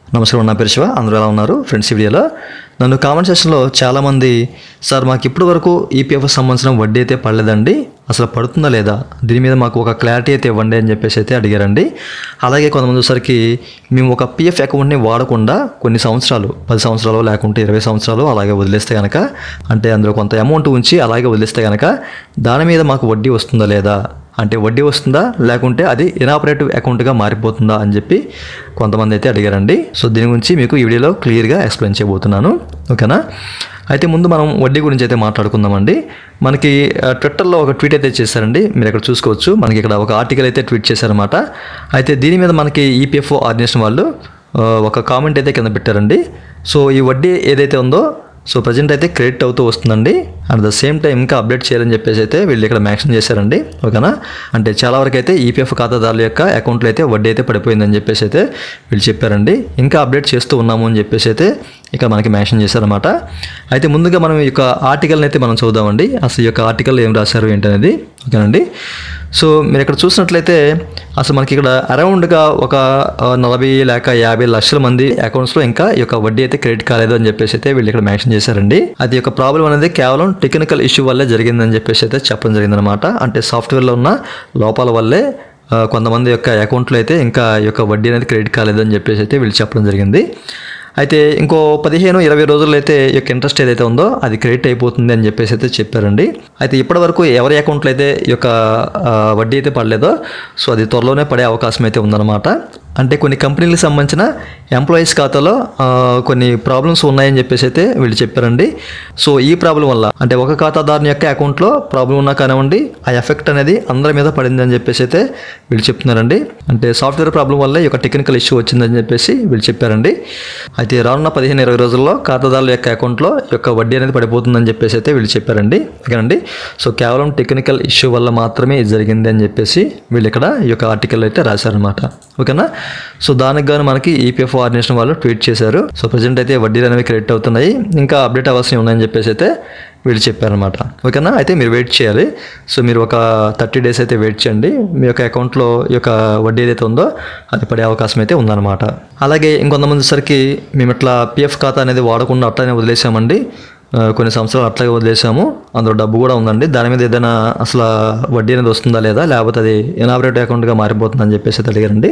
నమస్కారం నా పేరు శివ అందరూ ఎలా ఉన్నారు ఫ్రెండ్స్ ఈ వీడియోలో నన్ను కామెంట్ సెక్షన్లో చాలామంది సార్ మాకు ఇప్పటి వరకు ఈపీఎఫ్ సంబంధించిన వడ్డీ అయితే పడలేదండి అసలు పడుతుందా లేదా దీని మీద మాకు ఒక క్లారిటీ అయితే ఇవ్వండి అని చెప్పేసి అయితే అడిగారండి అలాగే కొంతమంది వచ్చేసరికి మేము ఒక పిఎఫ్ అకౌంట్ని వాడకుండా కొన్ని సంవత్సరాలు పది సంవత్సరాలు లేకుంటే ఇరవై సంవత్సరాలు అలాగే వదిలేస్తే కనుక అంటే అందులో కొంత అమౌంట్ ఉంచి అలాగే వదిలేస్తే కనుక దాని మీద మాకు వడ్డీ వస్తుందా లేదా అంటే వడ్డీ వస్తుందా లేకుంటే అది ఇనాపరేటివ్ అకౌంట్గా మారిపోతుందా అని చెప్పి కొంతమంది అయితే అడిగారండి సో దీని గురించి మీకు ఈ వీడియోలో క్లియర్గా ఎక్స్ప్లెయిన్ చేయబోతున్నాను ఓకేనా అయితే ముందు మనం వడ్డీ గురించి అయితే మాట్లాడుకుందామండి మనకి ఆ, ట్విట్టర్లో ఒక ట్వీట్ అయితే చేశారండి మీరు ఇక్కడ చూసుకోవచ్చు మనకి ఇక్కడ ఒక ఆర్టికల్ అయితే ట్వీట్ చేశారన్నమాట అయితే దీని మీద మనకి ఈపీఎఫ్ఓ ఆర్గనైజేషన్ వాళ్ళు ఆ, ఒక కామెంట్ అయితే కింద పెట్టారండి సో ఈ వడ్డీ ఏదైతే ఉందో సో ప్రజెంట్ అయితే క్రెడిట్ అవుతూ వస్తుందండి అట్ ద సేమ్ టైం ఇంకా అప్డేట్ చేయాలని చెప్పేసి అయితే వీళ్ళు ఇక్కడ మ్యాక్షన్ చేశారండి ఓకేనా అంటే చాలా వరకు అయితే ఈపీఎఫ్ ఖాతాదారుల యొక్క అకౌంట్లో అయితే వడ్డీ అయితే పడిపోయిందని చెప్పేసి అయితే వీళ్ళు చెప్పారండి ఇంకా అప్డేట్ చేస్తూ ఉన్నాము అని చెప్పేసి అయితే ఇక మనకి మ్యాక్షన్ చేశారన్నమాట అయితే ముందుగా మనం ఈ యొక్క ఆర్టికల్ని అయితే మనం చూద్దామండి అసలు ఈ యొక్క ఆర్టికల్ ఏం రాశారు ఏంటనేది ఓకేనండి సో మీరు ఇక్కడ చూసినట్లయితే అసలు మనకి ఇక్కడ అరౌండ్గా ఒక ఆ, నలభై లేక యాభై లక్షల మంది అకౌంట్స్లో ఇంకా ఈ యొక్క వడ్డీ అయితే క్రెడిట్ కాలేదు అని చెప్పేసి అయితే వీళ్ళు ఇక్కడ మెన్షన్ చేశారండి అది యొక్క ప్రాబ్లం అనేది కేవలం టెక్నికల్ ఇష్యూ వల్లే జరిగిందని చెప్పేసి అయితే చెప్పడం జరిగిందనమాట అంటే సాఫ్ట్వేర్లో ఉన్న లోపాల వల్లే ఆ, కొంతమంది యొక్క అకౌంట్లో అయితే ఇంకా ఈ యొక్క వడ్డీ అనేది క్రెడిట్ కాలేదని చెప్పేసి అయితే వీళ్ళు చెప్పడం జరిగింది అయితే ఇంకో పదిహేను ఇరవై రోజుల్లో అయితే ఈ యొక్క ఇంట్రెస్ట్ ఏదైతే ఉందో అది క్రెడిట్ అయిపోతుంది అని చెప్పేసి అయితే చెప్పారండి అయితే ఇప్పటి వరకు ఎవరి అకౌంట్లో అయితే ఈ యొక్క ఆ, వడ్డీ అయితే పడలేదో సో అది త్వరలోనే పడే అవకాశం అయితే ఉందన్నమాట అంటే కొన్ని కంపెనీలకు సంబంధించిన ఎంప్లాయీస్ ఖాతాలో ఆ, కొన్ని ప్రాబ్లమ్స్ ఉన్నాయని చెప్పేసి అయితే వీళ్ళు చెప్పారండి సో ఈ ప్రాబ్లం వల్ల అంటే ఒక ఖాతాదారుని యొక్క అకౌంట్లో ప్రాబ్లం ఉన్నా కానివ్వండి ఆ ఎఫెక్ట్ అనేది అందరి మీద పడింది అని చెప్పేసి అయితే వీళ్ళు చెప్తున్నారండి అంటే సాఫ్ట్వేర్ ప్రాబ్లం వల్ల ఈ యొక్క టెక్నికల్ ఇష్యూ వచ్చిందని చెప్పేసి వీళ్ళు చెప్పారండి అయితే రానున్న పదిహేను ఇరవై రోజుల్లో ఖాతాదారుల యొక్క అకౌంట్లో ఈ యొక్క వడ్డీ అనేది పడిపోతుందని చెప్పేసి అయితే వీళ్ళు చెప్పారండి ఓకేనండి సో కేవలం టెక్నికల్ ఇష్యూ వల్ల మాత్రమే ఇది జరిగింది అని చెప్పేసి వీళ్ళు ఇక్కడ ఈ యొక్క ఆర్టికల్ అయితే రాశారనమాట ఓకేనా సో దానికి గాను మనకి ఈపీఎఫ్ ఆర్గనైజేషన్ వాళ్ళు ట్వీట్ చేశారు సో ప్రజెంట్ అయితే వడ్డీలు అనేవి క్రెడిట్ అవుతున్నాయి ఇంకా అప్డేట్ అవ్వాల్సి ఉన్నాయని చెప్పేసి అయితే వీళ్ళు చెప్పారనమాట ఓకేనా అయితే మీరు వెయిట్ చేయాలి సో మీరు ఒక థర్టీ డేస్ అయితే వెయిట్ చేయండి మీ యొక్క అకౌంట్లో ఈ యొక్క వడ్డీ ఏదైతే ఉందో అది పడే అవకాశం అయితే ఉందన్నమాట అలాగే ఇంకొంతమంది సరికి మేము ఇట్లా పిఎఫ్ ఖాతా అనేది వాడకుండా అట్లనే వదిలేసామండి ఆ, కొన్ని సంవత్సరాలు అట్లాగే వదిలేసాము అందులో డబ్బు కూడా ఉందండి దాని మీద ఏదైనా అసలు వడ్డీ అనేది వస్తుందా లేదా లేకపోతే అది ఇనాపరేటివ్ అకౌంట్గా మారిపోతుందని చెప్పేసి అయితే అడిగారండి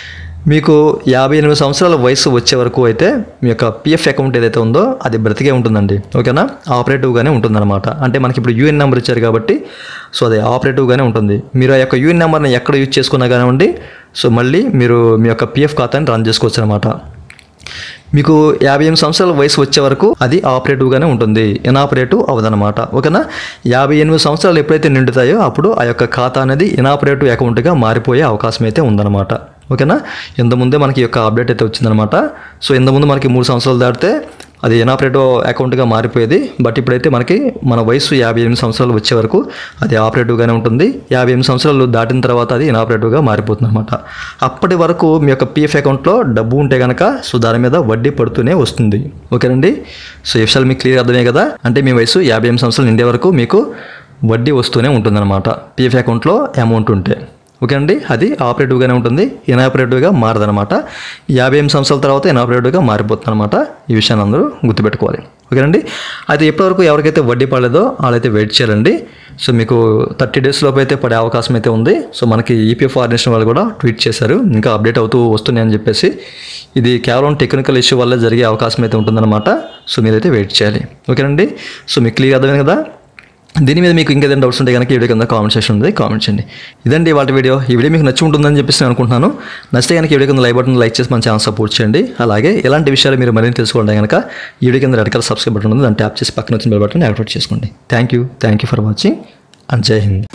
మీకు యాభై ఎనిమిది సంవత్సరాల వయసు వచ్చే వరకు అయితే మీ యొక్క పిఎఫ్ అకౌంట్ ఏదైతే ఉందో అది బ్రతికే ఉంటుందండి ఓకేనా ఆపరేటివ్గానే ఉంటుందన్నమాట అంటే మనకి ఇప్పుడు యూఎన్ నెంబర్ ఇచ్చారు కాబట్టి సో అది ఆపరేటివ్గానే ఉంటుంది మీరు ఆ యొక్క యూఎన్ నెంబర్ని ఎక్కడ యూజ్ చేసుకున్నా కానివ్వండి సో మళ్ళీ మీరు మీ యొక్క పిఎఫ్ ఖాతాని రన్ చేసుకోవచ్చు అనమాట మీకు యాభై ఎనిమిది సంవత్సరాల వయసు వచ్చే వరకు అది ఆపరేటివ్గానే ఉంటుంది ఇనాపరేటివ్ అవ్వదన్నమాట ఓకేనా యాభై ఎనిమిది సంవత్సరాలు ఎప్పుడైతే నిండుతాయో అప్పుడు ఆ యొక్క ఖాతా అనేది ఇనాపరేటివ్ అకౌంట్గా మారిపోయే అవకాశం అయితే ఉందన్నమాట ఓకేనా ఇంతకుముందే మనకి ఈ యొక్క అప్డేట్ అయితే వచ్చిందనమాట సో ఇంతకుముందు మనకి మూడు సంవత్సరాలు దాటితే అది ఇనాపరేటివ్ అకౌంట్గా మారిపోయేది బట్ ఇప్పుడైతే మనకి మన వయసు యాభై ఎనిమిది సంవత్సరాలు వచ్చే వరకు అది ఆపరేటివ్గానే ఉంటుంది యాభై ఎనిమిది సంవత్సరాలు దాటిన తర్వాత అది ఇనాపరేటివ్గా మారిపోతుంది అనమాట అప్పటి వరకు మీ యొక్క పిఎఫ్ అకౌంట్లో డబ్బు ఉంటే కనుక సో దాని మీద వడ్డీ పడుతూనే వస్తుంది ఓకేనండి సో ఈ విషయాలు మీకు క్లియర్ అర్థమే కదా అంటే మీ వయసు యాభై ఎనిమిది సంవత్సరాలు నిండే వరకు మీకు వడ్డీ వస్తూనే ఉంటుందన్నమాట పిఎఫ్ అకౌంట్లో అమౌంట్ ఉంటే ఓకే అండి అది ఆపరేటివ్గానే ఉంటుంది ఇనాపరేటివ్గా మారదనమాట యాభై ఎనిమిది సంవత్సరాల తర్వాత ఇనాపరేటివ్గా మారిపోతుంది అనమాట ఈ విషయాన్ని అందరూ గుర్తుపెట్టుకోవాలి ఓకేనండి అయితే ఇప్పటివరకు ఎవరికైతే వడ్డీ పడలేదో వాళ్ళైతే వెయిట్ చేయాలండి సో మీకు థర్టీ డేస్ లోపు అయితే పడే అవకాశం అయితే ఉంది సో మనకి ఈపీఎఫ్ ఆర్గనైజేషన్ వాళ్ళు కూడా ట్వీట్ చేశారు ఇంకా అప్డేట్ అవుతూ వస్తున్నాయని చెప్పేసి ఇది కేవలం టెక్నికల్ ఇష్యూ వల్ల జరిగే అవకాశం అయితే ఉంటుందన్నమాట సో మీరైతే వెయిట్ చేయాలి ఓకేనండి సో మీకు క్లియర్ అర్థమైంది కదా దీని మీద మీకు ఇంకేదైనా డౌట్స్ ఉంటే కనుక ఈ వీడియో కింద కామెంట్ సెక్షన్ ఉంది కామెంట్ చేయండి ఇదండి వాటి వీడియో ఈ వీడియో మీకు నచ్చి ఉంటుందని చెప్పేసి నేను అనుకుంటున్నాను నచ్చితే కనుక ఈ వీడియో కింద లైక్ బటన్ లైక్ చేసి మన ఛానల్ సపోర్ట్ చేయండి అలాగే ఇలాంటి విషయాలు మీరు మరింత తెలుసుకోవడం కనుక ఈ వీడియో కింద రెడ్ కలర్ సబ్స్క్రైబ్ బటన్ ఉంది దాన్ని ట్యాప్ చేసి పక్కన వచ్చిన బెల్ బటన్ యాక్టివేట్ చేసుకోండి thank you thank you for watching and జై హింద్